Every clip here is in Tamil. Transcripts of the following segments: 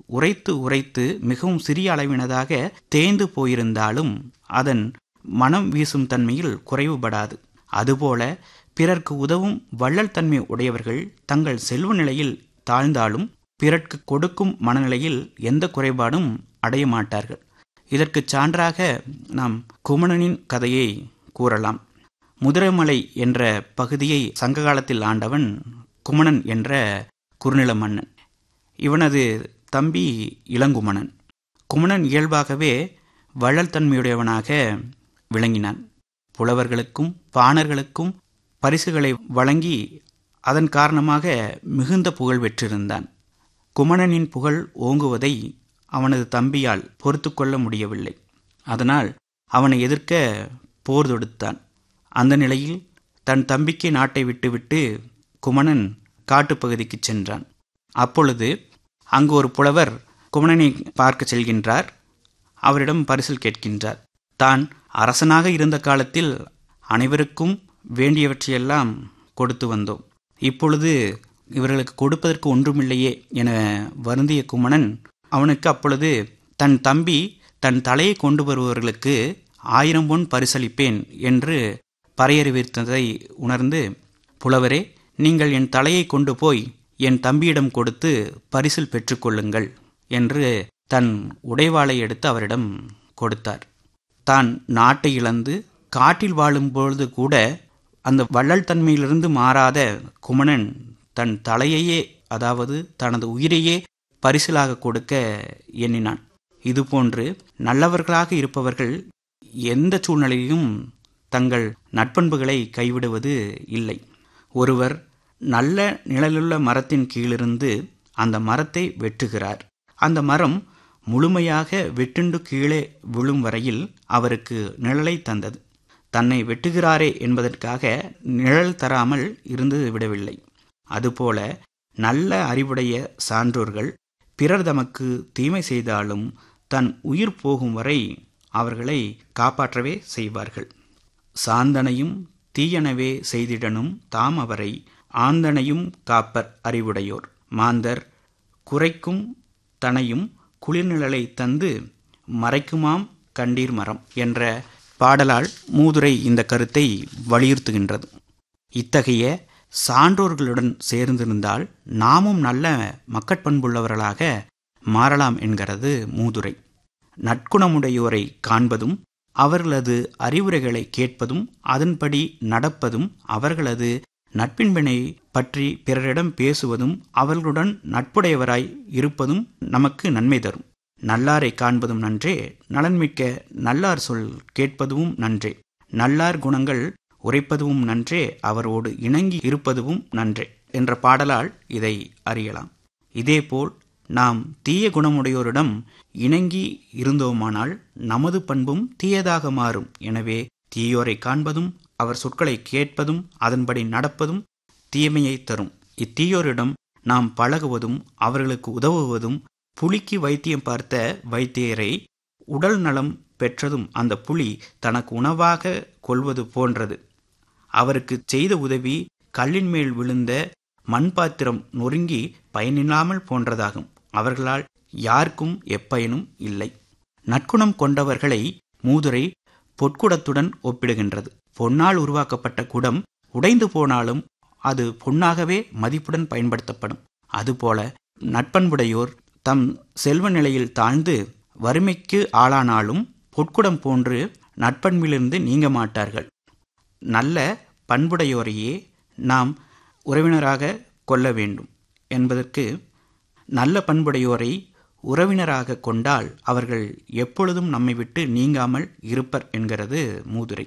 உரைத்து உரைத்து மிகவும் சிறிய அளவினதாக தேய்ந்து போயிருந்தாலும் அதன் மனம் வீசும் தன்மையில் குறைவுபடாது அதுபோல பிறர்க்கு உதவும் வள்ளல் தன்மை உடையவர்கள் தங்கள் செல்வ நிலையில் தாழ்ந்தாலும் பிறர்க்கு கொடுக்கும் மனநிலையில் எந்த குறைபாடும் அடைய மாட்டார்கள் இதற்கு சான்றாக நாம் குமணனின் கதையை கூறலாம் முதிரைமலை என்ற பகுதியை சங்க காலத்தில் ஆண்டவன் குமணன் என்ற குறுநில மன்னன் இவனது தம்பி இளங்குமணன் குமணன் இயல்பாகவே வள்ளல் தன்மையுடையவனாக விளங்கினான் புலவர்களுக்கும் பாணர்களுக்கும் பரிசுகளை வழங்கி அதன் காரணமாக மிகுந்த புகழ் பெற்றிருந்தான் குமணனின் புகழ் ஓங்குவதை அவனது தம்பியால் பொறுத்து கொள்ள முடியவில்லை அதனால் அவனை எதிர்க்க போர் தொடுத்தான் அந்த நிலையில் தன் தம்பிக்கு நாட்டை விட்டுவிட்டு குமணன் காட்டுப்பகுதிக்கு சென்றான் அப்பொழுது அங்கு ஒரு புலவர் குமணனை பார்க்க செல்கின்றார் அவரிடம் பரிசில் கேட்கின்றார் தான் அரசனாக இருந்த காலத்தில் அனைவருக்கும் வேண்டியவற்றையெல்லாம் கொடுத்து வந்தோம் இப்பொழுது இவர்களுக்கு கொடுப்பதற்கு ஒன்றுமில்லையே என வருந்திய குமணன் அவனுக்கு அப்பொழுது தன் தம்பி தன் தலையை கொண்டு வருபவர்களுக்கு ஆயிரம் பொன் பரிசளிப்பேன் என்று பறையறிவித்ததை உணர்ந்து புலவரே நீங்கள் என் தலையை கொண்டு போய் என் தம்பியிடம் கொடுத்து பரிசில் பெற்றுக்கொள்ளுங்கள் என்று தன் உடைவாளை எடுத்து அவரிடம் கொடுத்தார் தான் நாட்டை இழந்து காட்டில் வாழும்பொழுது கூட அந்த வள்ளல் தன்மையிலிருந்து மாறாத குமணன் தன் தலையையே அதாவது தனது உயிரையே பரிசிலாக கொடுக்க எண்ணினான் இதுபோன்று நல்லவர்களாக இருப்பவர்கள் எந்த சூழ்நிலையிலும் தங்கள் நட்பண்புகளை கைவிடுவது இல்லை ஒருவர் நல்ல நிழலுள்ள மரத்தின் கீழிருந்து அந்த மரத்தை வெட்டுகிறார் அந்த மரம் முழுமையாக வெட்டுண்டு கீழே விழும் வரையில் அவருக்கு நிழலை தந்தது தன்னை வெட்டுகிறாரே என்பதற்காக நிழல் தராமல் இருந்து விடவில்லை அதுபோல நல்ல அறிவுடைய சான்றோர்கள் பிறர் தமக்கு தீமை செய்தாலும் தன் உயிர் போகும் வரை அவர்களை காப்பாற்றவே செய்வார்கள் சாந்தனையும் தீயனவே செய்திடனும் தாம் அவரை ஆந்தனையும் காப்பர் அறிவுடையோர் மாந்தர் குறைக்கும் தனையும் குளிர்நிழலை தந்து மறைக்குமாம் கண்டீர் மரம் என்ற பாடலால் மூதுரை இந்த கருத்தை வலியுறுத்துகின்றது இத்தகைய சான்றோர்களுடன் சேர்ந்திருந்தால் நாமும் நல்ல மக்கட்பண்புள்ளவர்களாக மாறலாம் என்கிறது மூதுரை நற்குணமுடையோரை காண்பதும் அவர்களது அறிவுரைகளை கேட்பதும் அதன்படி நடப்பதும் அவர்களது நட்பின்பினை பற்றி பிறரிடம் பேசுவதும் அவர்களுடன் நட்புடையவராய் இருப்பதும் நமக்கு நன்மை தரும் நல்லாரை காண்பதும் நன்றே நலன்மிக்க நல்லார் சொல் கேட்பதும் நன்றே நல்லார் குணங்கள் உரைப்பதும் நன்றே அவரோடு இணங்கி இருப்பதும் நன்றே என்ற பாடலால் இதை அறியலாம் இதேபோல் நாம் தீய குணமுடையோரிடம் இணங்கி இருந்தோமானால் நமது பண்பும் தீயதாக மாறும் எனவே தீயோரை காண்பதும் அவர் சொற்களை கேட்பதும் அதன்படி நடப்பதும் தீமையை தரும் இத்தீயோரிடம் நாம் பழகுவதும் அவர்களுக்கு உதவுவதும் புலிக்கு வைத்தியம் பார்த்த வைத்தியரை உடல் நலம் பெற்றதும் அந்த புலி தனக்கு உணவாக கொள்வது போன்றது அவருக்கு செய்த உதவி கல்லின் மேல் விழுந்த மண்பாத்திரம் நொறுங்கி பயனில்லாமல் போன்றதாகும் அவர்களால் யாருக்கும் எப்பயனும் இல்லை நற்குணம் கொண்டவர்களை மூதுரை பொற்குடத்துடன் ஒப்பிடுகின்றது பொன்னால் உருவாக்கப்பட்ட குடம் உடைந்து போனாலும் அது பொன்னாகவே மதிப்புடன் பயன்படுத்தப்படும் அதுபோல நட்பண்புடையோர் தம் செல்வ நிலையில் தாழ்ந்து வறுமைக்கு ஆளானாலும் பொற்குடம் போன்று நட்பண்பிலிருந்து நீங்க மாட்டார்கள் நல்ல பண்புடையோரையே நாம் உறவினராக கொள்ள வேண்டும் என்பதற்கு நல்ல பண்புடையோரை உறவினராக கொண்டால் அவர்கள் எப்பொழுதும் நம்மை விட்டு நீங்காமல் இருப்பர் என்கிறது மூதுரை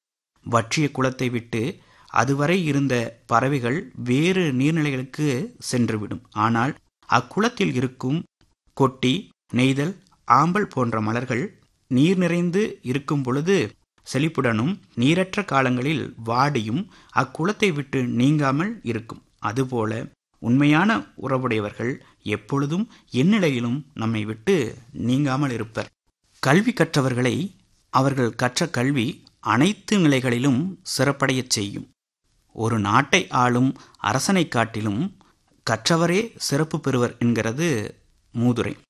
வற்றிய குளத்தை விட்டு அதுவரை இருந்த பறவைகள் வேறு நீர்நிலைகளுக்கு சென்றுவிடும் ஆனால் அக்குளத்தில் இருக்கும் கொட்டி நெய்தல் ஆம்பல் போன்ற மலர்கள் நீர் நிறைந்து இருக்கும் பொழுது செழிப்புடனும் நீரற்ற காலங்களில் வாடியும் அக்குளத்தை விட்டு நீங்காமல் இருக்கும் அதுபோல உண்மையான உறவுடையவர்கள் எப்பொழுதும் எந்நிலையிலும் நம்மை விட்டு நீங்காமல் இருப்பர் கல்வி கற்றவர்களை அவர்கள் கற்ற கல்வி அனைத்து நிலைகளிலும் சிறப்படையச் செய்யும் ஒரு நாட்டை ஆளும் அரசனை காட்டிலும் கற்றவரே சிறப்பு பெறுவர் என்கிறது மூதுரை